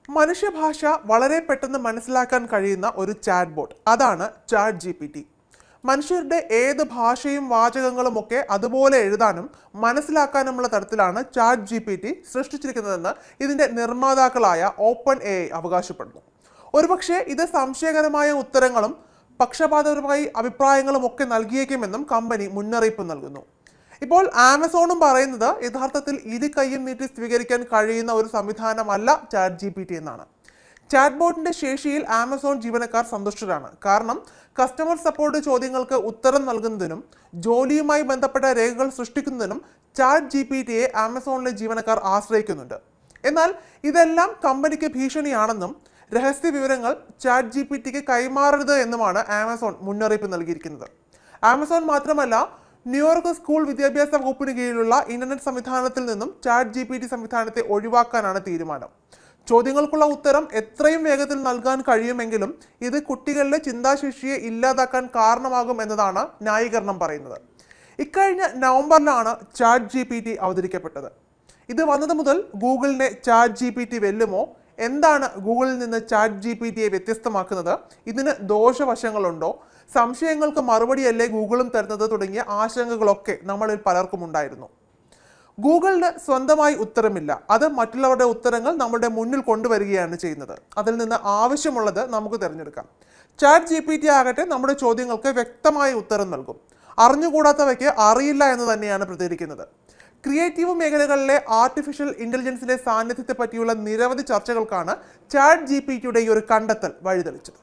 മനുഷ്യഭാഷ വളരെ പെട്ടെന്ന് മനസ്സിലാക്കാൻ കഴിയുന്ന ഒരു ചാറ്റ് ബോട്ട് അതാണ് ചാറ്റ് ജി പി ടി മനുഷ്യരുടെ ഏത് ഭാഷയും വാചകങ്ങളും ഒക്കെ അതുപോലെ എഴുതാനും മനസ്സിലാക്കാനുമുള്ള തരത്തിലാണ് ചാറ്റ് ജി പി ടി സൃഷ്ടിച്ചിരിക്കുന്നതെന്ന് ഇതിന്റെ നിർമ്മാതാക്കളായ ഓപ്പൺ എ അവകാശപ്പെടുന്നു ഒരുപക്ഷെ ഇത് സംശയകരമായ ഉത്തരങ്ങളും പക്ഷപാതപരമായി അഭിപ്രായങ്ങളും ഒക്കെ നൽകിയേക്കുമെന്നും കമ്പനി മുന്നറിയിപ്പ് നൽകുന്നു ഇപ്പോൾ ആമസോണും പറയുന്നത് യഥാർത്ഥത്തിൽ ഇരു കൈയും നീട്ടി സ്വീകരിക്കാൻ കഴിയുന്ന ഒരു സംവിധാനമല്ല ചാറ്റ് ജി പി ടി എന്നാണ് ചാറ്റ് ബോട്ടിന്റെ ശേഷിയിൽ ആമസോൺ ജീവനക്കാർ സന്തുഷ്ടരാണ് കാരണം കസ്റ്റമർ സപ്പോർട്ട് ചോദ്യങ്ങൾക്ക് ഉത്തരം നൽകുന്നതിനും ജോലിയുമായി ബന്ധപ്പെട്ട രേഖകൾ സൃഷ്ടിക്കുന്നതിനും ചാറ്റ് ജി പി ടിയെ ആമസോണിലെ ജീവനക്കാർ ആശ്രയിക്കുന്നുണ്ട് എന്നാൽ ഇതെല്ലാം കമ്പനിക്ക് ഭീഷണിയാണെന്നും രഹസ്യ വിവരങ്ങൾ ചാറ്റ് ജി പി ടിക്ക് കൈമാറരുത് എന്നുമാണ് ആമസോൺ മുന്നറിയിപ്പ് നൽകിയിരിക്കുന്നത് ആമസോൺ മാത്രമല്ല ന്യൂയോർക്ക് സ്കൂൾ വിദ്യാഭ്യാസ വകുപ്പിന് കീഴിലുള്ള ഇന്റർനെറ്റ് സംവിധാനത്തിൽ നിന്നും ചാറ്റ് ജി പി ടി സംവിധാനത്തെ ഒഴിവാക്കാനാണ് തീരുമാനം ചോദ്യങ്ങൾക്കുള്ള ഉത്തരം എത്രയും വേഗത്തിൽ നൽകാൻ കഴിയുമെങ്കിലും ഇത് കുട്ടികളിലെ ചിന്താശേഷിയെ ഇല്ലാതാക്കാൻ കാരണമാകും എന്നതാണ് ന്യായീകരണം പറയുന്നത് ഇക്കഴിഞ്ഞ നവംബറിലാണ് ചാറ്റ് ജി പി ടി അവതരിക്കപ്പെട്ടത് ഇത് വന്നത് മുതൽ ഗൂഗിളിനെ ചാറ്റ് ജി പി ടി വെല്ലുമോ എന്താണ് ഗൂഗിളിൽ നിന്ന് ചാറ്റ് ജി പി ടിയെ വ്യത്യസ്തമാക്കുന്നത് ഇതിന് ദോഷവശങ്ങളുണ്ടോ സംശയങ്ങൾക്ക് മറുപടിയല്ലേ ഗൂഗിളും തരുന്നത് തുടങ്ങിയ ആശങ്കകളൊക്കെ നമ്മളിൽ പലർക്കും ഉണ്ടായിരുന്നു ഗൂഗിളിന് സ്വന്തമായി ഉത്തരമില്ല അത് മറ്റുള്ളവരുടെ ഉത്തരങ്ങൾ നമ്മുടെ മുന്നിൽ കൊണ്ടുവരികയാണ് ചെയ്യുന്നത് അതിൽ നിന്ന് ആവശ്യമുള്ളത് നമുക്ക് തിരഞ്ഞെടുക്കാം ചാറ്റ് ജി പി ടി ആകട്ടെ നമ്മുടെ ചോദ്യങ്ങൾക്ക് വ്യക്തമായ ഉത്തരം നൽകും അറിഞ്ഞുകൂടാത്തവയ്ക്ക് അറിയില്ല എന്ന് തന്നെയാണ് പ്രതികരിക്കുന്നത് ക്രിയേറ്റീവ് മേഖലകളിലെ ആർട്ടിഫിഷ്യൽ ഇന്റലിജൻസിന്റെ സാന്നിധ്യത്തെ പറ്റിയുള്ള നിരവധി ചർച്ചകൾക്കാണ് ചാറ്റ് ജി പി ടിയുടെ ഈ ഒരു കണ്ടെത്തൽ വഴിതെളിച്ചത്